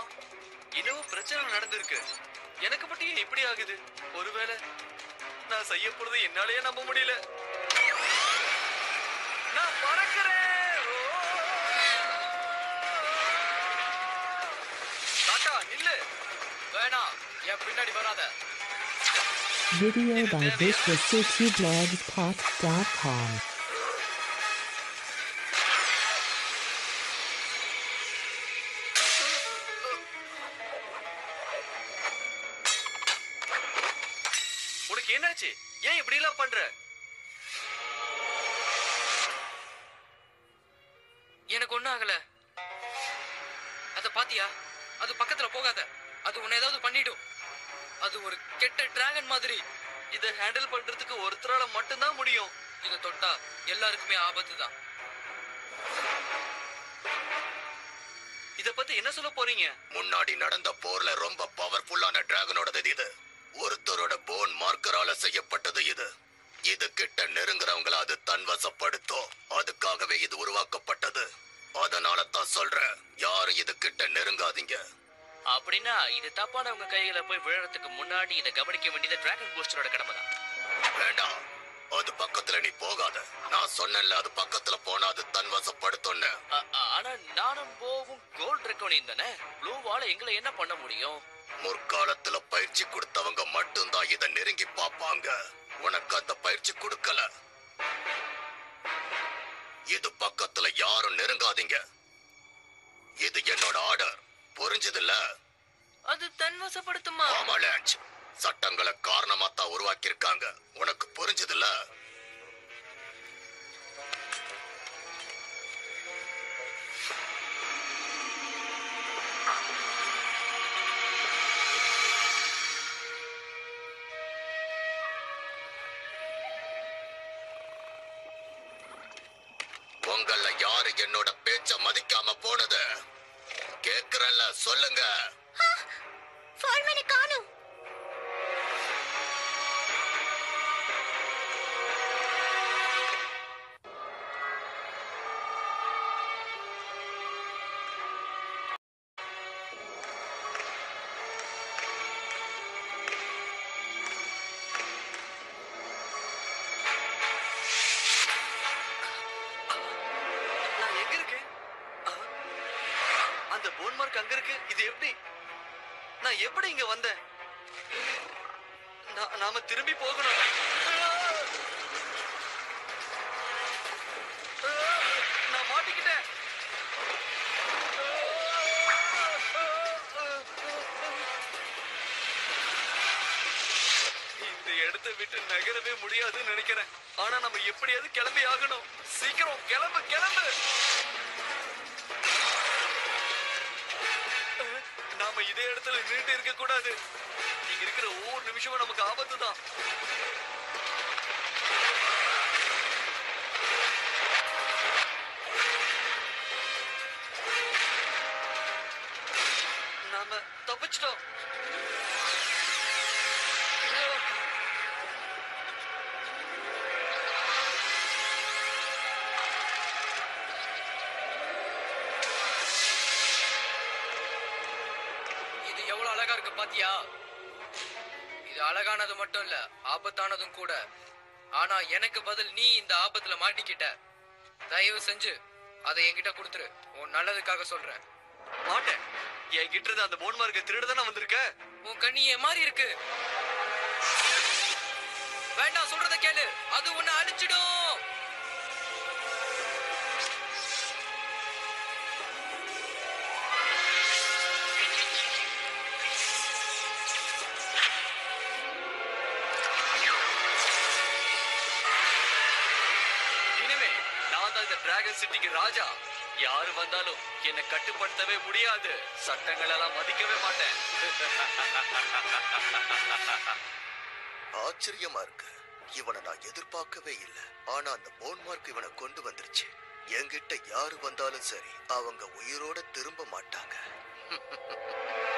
இன்னும் பிரச்சனை நடந்திருக்கு எனக்கு மட்டும் ஏன் இப்படி ஆகுது ஒருவேளை நான் செய்ய போறது என்னாலயே நம்ப முடியல நான் பறக்கிறேன் ஓ! டாடா நில்லு வேணாம் என் பின்னாடி வராத Video by ViswaCityBlogsPot.com. உனக்கு என்னாச்சு ஏன் இப்படி எல்லாம் பண்ற எனக்கு ஒண்ணும் ஆகல அத பாத்தியா அது பக்கத்துல போகாத அது உன்னை ஏதாவது பண்ணிடும் அது ஒரு கெட்ட டிராகன் மாதிரி இத ஹேண்டில் பண்றதுக்கு ஒருத்தரால மட்டும்தான் முடியும் இத தொட்டா எல்லாருக்குமே ஆபத்து தான் இத பத்தி என்ன சொல்ல போறீங்க முன்னாடி நடந்த போர்ல ரொம்ப பவர்ஃபுல்லான டிராகனோடது இது ஒருத்தரோட போன் மார்க்கரால செய்யப்பட்டது இது இது கிட்ட நெருங்குறவங்கள அது தன்வசப்படுத்தும் அதுக்காகவே இது உருவாக்கப்பட்டது அதனால தான் சொல்றேன் யாரும் இது கிட்ட நெருங்காதீங்க அப்படின்னா இது தப்பானவங்க கையில போய் விழறதுக்கு முன்னாடி இதை கவனிக்க வேண்டியது டிராகன் பூஸ்டரோட கடமை தான் வேண்டாம் அது பக்கத்துல நீ போகாத நான் சொன்னேன்ல அது பக்கத்துல போனா அது தன்வசப்படுத்தும்னு ஆனா நானும் போவும் கோல்ட் ரெக்கோனிங் தானே ப்ளூவால எங்களை என்ன பண்ண முடியும் முற்காலத்துல பயிற்சி கொடுத்தவங்க மட்டும்தான் இத நெருங்கி பாப்பாங்க உனக்கு அந்த பயிற்சி கொடுக்கல இது பக்கத்துல யாரும் நெருங்காதீங்க இது என்னோட ஆர்டர் புரிஞ்சதில்ல அது தன்வசப்படுத்துமா ஆமா லான்ச் சட்டங்களை காரணமா தான் உருவாக்கி இருக்காங்க உனக்கு புரிஞ்சதில்ல உங்கள யாரு என்னோட பேச்ச மதிக்காம போனது கேக்குறல்ல சொல்லுங்க ஃபார்மனை காணும் நான் எங்க இருக்கேன் ஆ? அந்த போன் மார்க் அங்க இருக்கு இது எப்படி நான் எப்படி இங்க வந்தேன் நா- நாம திரும்பி போகணும் ஆ! நான் மாட்டிக்கிட்டேன் இந்த இடத்தை விட்டு நகரவே முடியாதுன்னு நினைக்கிறேன் ஆனா நம்ம எப்படியாவது கிளம்பி ஆகணும் சீக்கிரம் கிளம்பு கிளம்பு அஹ், நாம இதே இடத்துல நின்னுட்டு இருக்க கூடாது இங்க இருக்கிற ஒவ்வொரு நிமிஷமும் நமக்கு ஆபத்து தான் நாம தப்பிச்சிட்டோம் இது எவ்வளவு அழகா இருக்கு பாத்தியா இது அழகானது மட்டும் இல்ல ஆபத்தானதும் கூட ஆனா எனக்கு பதில் நீ இந்த ஆபத்துல மாட்டிக்கிட்ட தயவு செஞ்சு அதை என்கிட்ட கொடுத்துரு உன் நல்லதுக்காக சொல்றேன் மாட்டேன் என்கிட்ட இருந்து அந்த போன் மார்க்கை திருடுதானே வந்திருக்க உன் கண்ணி என் மாதிரி இருக்கு வேண்டாம் சொல்றத கேளு அது உன்னை அழிச்சிடும் இனிமே நான் தான் இந்த டிராகன் சிட்டிக்கு ராஜா யாரு வந்தாலும் என்னை கட்டுப்படுத்தவே முடியாது சட்டங்கள் எல்லாம் மதிக்கவே மாட்டேன் ஆச்சரியமா இருக்கு இவனை நான் எதிர்பார்க்கவே இல்லை ஆனா அந்த போன் மார்க் இவனை கொண்டு வந்துருச்சு என்கிட்ட யாரு வந்தாலும் சரி அவங்க உயிரோட திரும்ப மாட்டாங்க